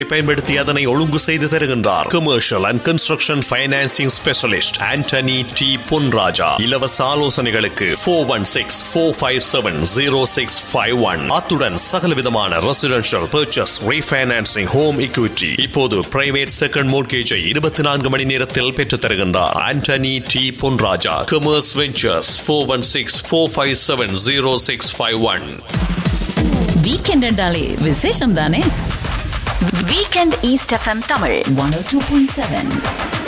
பயன்படுத்தி அதனை ஒழுங்கு செய்து தருகின்றார் commercial and construction financing specialist Antony T Ponraja இலவச ஆலோசனைகளுக்கு four one six four five seven zero six five one அத்துடன் சகலவிதமான residential purchase refinancing home equity இப்போது பிரைவேட் செகண்ட் மோட்கேஜை இருபத்தி நான்கு மணி நேரத்தில் பெற்றுத் தருகின்றார் Antony T Ponraja commerce ventures four one six four five seven zero six five one weekend என்றாலே விசேஷம் தானே weekend East FM Tamil one two point seven